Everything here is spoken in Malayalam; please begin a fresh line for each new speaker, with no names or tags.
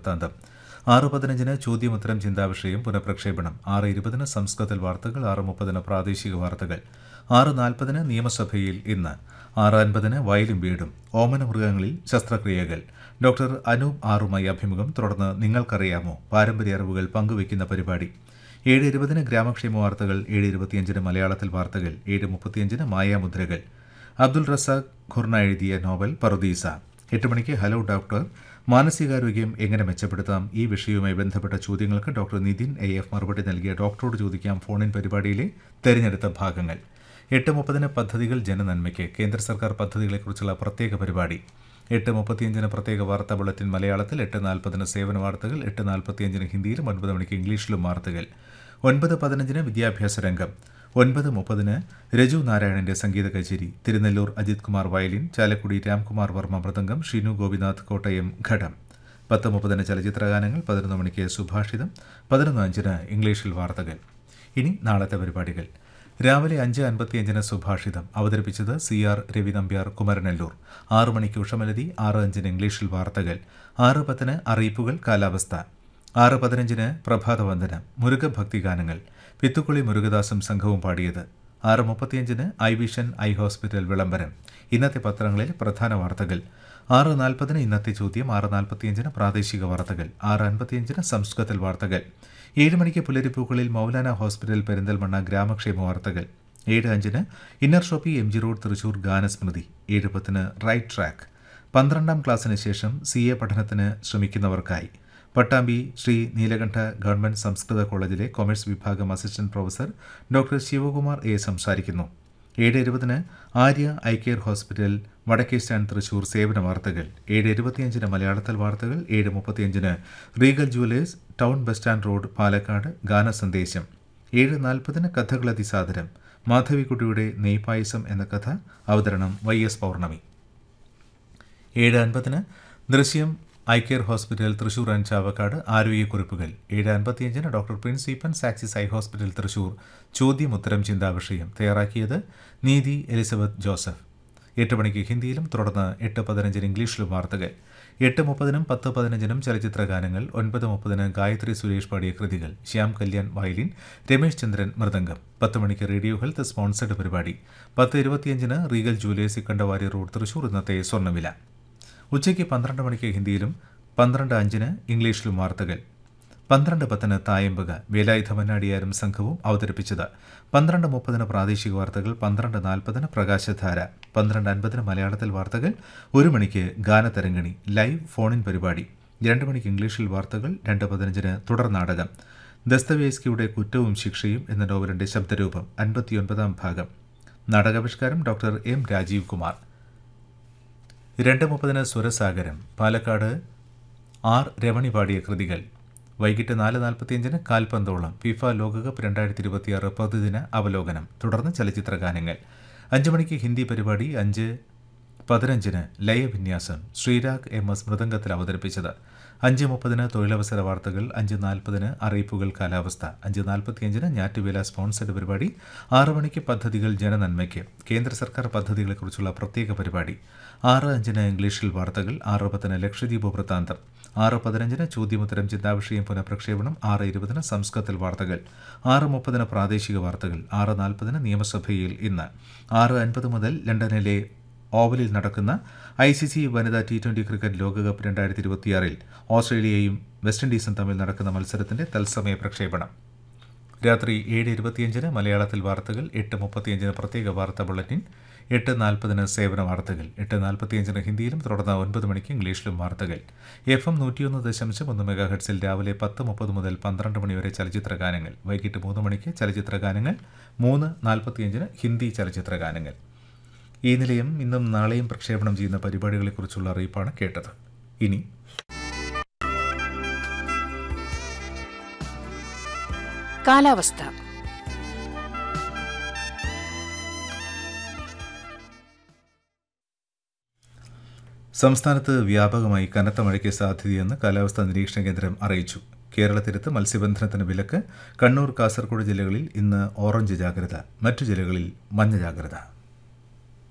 വൃത്താന്തം ആറ് പതിനഞ്ചിന് ചോദ്യോത്തരം ചിന്താവിഷയം പുനഃപ്രക്ഷേപണം ആറ് ഇരുപതിന് സംസ്കൃതത്തിൽ വാർത്തകൾ ആറ് മുപ്പതിന് പ്രാദേശിക വാർത്തകൾ ആറ് നാൽപ്പതിന് നിയമസഭയിൽ ഇന്ന് ആറ് അൻപതിന് വയലും വീടും ഓമന മൃഗങ്ങളിൽ ശസ്ത്രക്രിയകൾ ഡോക്ടർ അനൂപ് ആറുമായി അഭിമുഖം തുടർന്ന് നിങ്ങൾക്കറിയാമോ പാരമ്പര്യ അറിവുകൾ പങ്കുവയ്ക്കുന്ന പരിപാടി ഏഴ് ഇരുപതിന് ഗ്രാമക്ഷേമ വാർത്തകൾ ഏഴ് ഇരുപത്തിയഞ്ചിന് മലയാളത്തിൽ വാർത്തകൾ ഏഴ് മുപ്പത്തിയഞ്ചിന് മായാമുദ്രകൾ അബ്ദുൾ റസാഖ് ഖുർണ എഴുതിയ നോവൽ പറുദീസ എട്ട് മണിക്ക് ഹലോ ഡോക്ടർ മാനസികാരോഗ്യം എങ്ങനെ മെച്ചപ്പെടുത്താം ഈ വിഷയവുമായി ബന്ധപ്പെട്ട ചോദ്യങ്ങൾക്ക് ഡോക്ടർ നിതിൻ എ എഫ് മറുപടി നൽകിയ ഡോക്ടറോട് ചോദിക്കാം ഫോണിൻ പരിപാടിയിലെ തെരഞ്ഞെടുത്ത ഭാഗങ്ങൾ എട്ട് മുപ്പതിന് പദ്ധതികൾ ജനനന്മയ്ക്ക് കേന്ദ്ര സർക്കാർ പദ്ധതികളെക്കുറിച്ചുള്ള പ്രത്യേക പരിപാടി എട്ട് മുപ്പത്തിയഞ്ചിന് പ്രത്യേക വാർത്താ ബുള്ളറ്റിൻ മലയാളത്തിൽ എട്ട് നാൽപ്പതിന് സേവന വാർത്തകൾ എട്ട് നാൽപ്പത്തിയഞ്ചിന് ഹിന്ദിയിലും ഒൻപത് മണിക്ക് ഇംഗ്ലീഷിലും വാർത്തകൾ ഒൻപത് പതിനഞ്ചിന് വിദ്യാഭ്യാസ രംഗം ഒൻപത് മുപ്പതിന് രജു നാരായണന്റെ സംഗീത കച്ചേരി തിരുനെല്ലൂർ അജിത് കുമാർ വയലിൻ ചാലക്കുടി രാംകുമാർ വർമ്മ മൃദംഗം ഷിനു ഗോപിനാഥ് കോട്ടയം ഘടം പത്ത് മുപ്പതിന് ചലച്ചിത്രഗാനങ്ങൾ പതിനൊന്ന് മണിക്ക് സുഭാഷിതം പതിനൊന്ന് അഞ്ചിന് ഇംഗ്ലീഷിൽ വാർത്തകൾ ഇനി നാളത്തെ പരിപാടികൾ രാവിലെ അഞ്ച് അൻപത്തിയഞ്ചിന് സുഭാഷിതം അവതരിപ്പിച്ചത് സി ആർ രവി നമ്പ്യാർ കുമരനെല്ലൂർ ആറു മണിക്ക് ഉഷമലതി ആറ് അഞ്ചിന് ഇംഗ്ലീഷിൽ വാർത്തകൾ ആറ് പത്തിന് അറിയിപ്പുകൾ കാലാവസ്ഥ ആറ് പതിനഞ്ചിന് പ്രഭാതവന്ദനം മുരുകഭക്തി ഗാനങ്ങൾ പിത്തുക്കുളി മുരുകദാസും സംഘവും പാടിയത് ആറ് മുപ്പത്തിയഞ്ചിന് ഐ വിഷൻ ഐ ഹോസ്പിറ്റൽ വിളംബരം ഇന്നത്തെ പത്രങ്ങളിൽ പ്രധാന വാർത്തകൾ ആറ് നാൽപ്പതിന് ഇന്നത്തെ ചോദ്യം ആറ് നാൽപ്പത്തിയഞ്ചിന് പ്രാദേശിക വാർത്തകൾ ആറ് അൻപത്തിയഞ്ചിന് സംസ്കൃതത്തിൽ വാർത്തകൾ ഏഴ് മണിക്ക് പുലരിപ്പൂക്കളിൽ മൗലാന ഹോസ്പിറ്റൽ പെരിന്തൽമണ്ണ ഗ്രാമക്ഷേമ വാർത്തകൾ ഏഴ് അഞ്ചിന് inner shoppe M G road Thrissur Ganasmriti ഏഴ് പത്തിന് റൈറ്റ് ട്രാക്ക് പന്ത്രണ്ടാം ക്ലാസ്സിന് ശേഷം സി എ പഠനത്തിന് ശ്രമിക്കുന്നവർക്കായി പട്ടാമ്പി ശ്രീ നീലകണ്ഠ ഗവൺമെന്റ് സംസ്കൃത കോളേജിലെ കൊമേഴ്സ് വിഭാഗം assistant professor doctor Sivakumar A സംസാരിക്കുന്നു ഏഴ് ഇരുപതിന് Arya I care hospital Vadakke stand Thrissur സേവന വാർത്തകൾ ഏഴ് ഇരുപത്തിയഞ്ചിന് മലയാളത്തിൽ വാർത്തകൾ ഏഴ് മുപ്പത്തിയഞ്ചിന് Regal jewellers town bus stand road Palakkad ഗാന സന്ദേശം ഏഴ് നാൽപ്പതിന് കഥകളതിസാദരം മാധവിക്കുട്ടിയുടെ നെയ്പായസം എന്ന കഥ അവതരണം വൈ എസ് പൗർണമി ഏഴ് അൻപതിന് Drishyam I care hospital Thrissur and Chavakkad ആരോഗ്യക്കുറിപ്പുകൾ ഏഴ് അൻപത്തിയഞ്ചിന് ഡോക്ടർ പ്രിൻസ് ഈപ്പൻ സാക്സിസ് ഐ ഹോസ്പിറ്റൽ തൃശൂർ ചോദ്യം ഉത്തരം ചിന്താവിഷയം തയ്യാറാക്കിയത് നീതി എലിസബത്ത് ജോസഫ് എട്ട് മണിക്ക് ഹിന്ദിയിലും തുടർന്ന് എട്ട് പതിനഞ്ചിന് ഇംഗ്ലീഷിലും വാർത്തകൾ എട്ട് മുപ്പതിനും പത്ത് പതിനഞ്ചിനും ചലച്ചിത്ര ഗാനങ്ങൾ ഒൻപത് മുപ്പതിന് ഗായത്രി സുരേഷ് പാടിയ കൃതികൾ ശ്യാം കല്യാൺ വയലിൻ രമേശ് ചന്ദ്രൻ മൃദംഗം പത്ത് മണിക്ക് റേഡിയോ ഹെൽത്ത് സ്പോൺസർഡ് പരിപാടി പത്ത് ഇരുപത്തിയഞ്ചിന് Regal jewellers Ikkanda Warrier road Thrissur ഇന്നത്തെ സ്വർണ്ണവില ഉച്ചയ്ക്ക് പന്ത്രണ്ട് മണിക്ക് ഹിന്ദിയിലും പന്ത്രണ്ട് അഞ്ചിന് ഇംഗ്ലീഷിലും വാർത്തകൾ പന്ത്രണ്ട് പത്തിന് തായമ്പക വേലായുധ മന്നാടിയാരും സംഘവും അവതരിപ്പിച്ചത് പന്ത്രണ്ട് മുപ്പതിന് പ്രാദേശിക വാർത്തകൾ പന്ത്രണ്ട് നാൽപ്പതിന് പ്രകാശധാര പന്ത്രണ്ട് അൻപതിന് മലയാളത്തിൽ വാർത്തകൾ ഒരു മണിക്ക് ഗാനതരംഗിണി ലൈവ് ഫോണിൻ പരിപാടി രണ്ട് മണിക്ക് ഇംഗ്ലീഷിൽ വാർത്തകൾ രണ്ട് പതിനഞ്ചിന് തുടർ നാടകം ദസ്തവേസ്കിയുടെ കുറ്റവും ശിക്ഷയും എന്ന നോവലിന്റെ ശബ്ദരൂപം അൻപത്തിയൊൻപതാം ഭാഗം നാടകാവിഷ്കാരം ഡോക്ടർ എം രാജീവ് കുമാർ രണ്ട് മുപ്പതിന് സ്വരസാഗരം പാലക്കാട് ആർ രമണി പാടിയ കൃതികൾ വൈകിട്ട് നാല് നാൽപ്പത്തിയഞ്ചിന് കാൽപന്തോളം ഫിഫ ലോകകപ്പ് രണ്ടായിരത്തി ഇരുപത്തിയാറ് പ്രതിദിന അവലോകനം തുടർന്ന് ചലച്ചിത്ര ഗാനങ്ങൾ അഞ്ച് മണിക്ക് ഹിന്ദി പരിപാടി അഞ്ച് പതിനഞ്ചിന് ലയവിന്യാസം ശ്രീരാഗ് എം എസ് മൃദംഗത്തിൽ അവതരിപ്പിച്ചത് അഞ്ച് മുപ്പതിന് തൊഴിലവസര വാർത്തകൾ അഞ്ച് നാൽപ്പതിന് അറിയിപ്പുകൾ കാലാവസ്ഥ അഞ്ച് നാൽപ്പത്തിയഞ്ചിന് ഞാറ്റുവേല സ്പോൺസർഡ് പരിപാടി ആറ് മണിക്ക് പദ്ധതികൾ ജനനന്മയ്ക്ക് കേന്ദ്ര സർക്കാർ പദ്ധതികളെക്കുറിച്ചുള്ള പ്രത്യേക പരിപാടി ആറ് അഞ്ചിന് ഇംഗ്ലീഷിൽ വാർത്തകൾ ആറ് പത്തിന് ലക്ഷദ്വീപ് വൃത്താന്തം ആറ് പതിനഞ്ചിന് ചോദ്യമുത്തരം ചിന്താവിഷയം പുനഃപ്രക്ഷേപണം ആറ് ഇരുപതിന് സംസ്കൃതത്തിൽ വാർത്തകൾ ആറ് മുപ്പതിന് പ്രാദേശിക വാർത്തകൾ ആറ് നാൽപ്പതിന് നിയമസഭയിൽ ഇന്ന് ആറ് അൻപത് മുതൽ ലണ്ടനിലെ ഓവലിൽ നടക്കുന്ന ഐ സി സി വനിതാ ടി ട്വൻ്റി ക്രിക്കറ്റ് ലോകകപ്പ് രണ്ടായിരത്തി ഇരുപത്തിയാറിൽ ഓസ്ട്രേലിയയും വെസ്റ്റ് ഇൻഡീസും തമ്മിൽ നടക്കുന്ന മത്സരത്തിന്റെ തത്സമയ പ്രക്ഷേപണം രാത്രി ഏഴ് ഇരുപത്തിയഞ്ചിന് മലയാളത്തിൽ വാർത്തകൾ എട്ട് മുപ്പത്തിയഞ്ചിന് പ്രത്യേക വാർത്താ ബുള്ളറ്റിൻ എട്ട് നാൽപ്പതിന് സേവന വാർത്തകൾ എട്ട് നാൽപ്പത്തിയഞ്ചിന് ഹിന്ദിയിലും തുടർന്ന് ഒൻപത് മണിക്ക് ഇംഗ്ലീഷിലും വാർത്തകൾ എഫ് എം നൂറ്റിയൊന്ന് ദശാംശം ഒന്ന് മെഗാ ഹെഡ്സിൽ രാവിലെ പത്ത് മുപ്പത് മുതൽ പന്ത്രണ്ട് മണി വരെ ചലച്ചിത്ര ഗാനങ്ങൾ വൈകിട്ട് മൂന്ന് മണിക്ക് ചലച്ചിത്ര ഗാനങ്ങൾ മൂന്ന് നാൽപ്പത്തിയഞ്ചിന് ഹിന്ദി ചലച്ചിത്ര ഗാനങ്ങൾ ഈ നിലയം ഇന്നും നാളെയും പ്രക്ഷേപണം ചെയ്യുന്ന പരിപാടികളെക്കുറിച്ചുള്ള അറിയിപ്പാണ് കേട്ടത് ഇനി
കാലാവസ്ഥ
സംസ്ഥാനത്ത് വ്യാപകമായി കനത്ത മഴയ്ക്ക് സാധ്യതയെന്ന് കാലാവസ്ഥാ നിരീക്ഷണ കേന്ദ്രം അറിയിച്ചു കേരള തീരത്ത് മത്സ്യബന്ധനത്തിന് വിലക്ക് കണ്ണൂർ കാസർഗോഡ് ജില്ലകളിൽ ഇന്ന് ഓറഞ്ച് ജാഗ്രത മറ്റു ജില്ലകളിൽ മഞ്ഞ ജാഗ്രത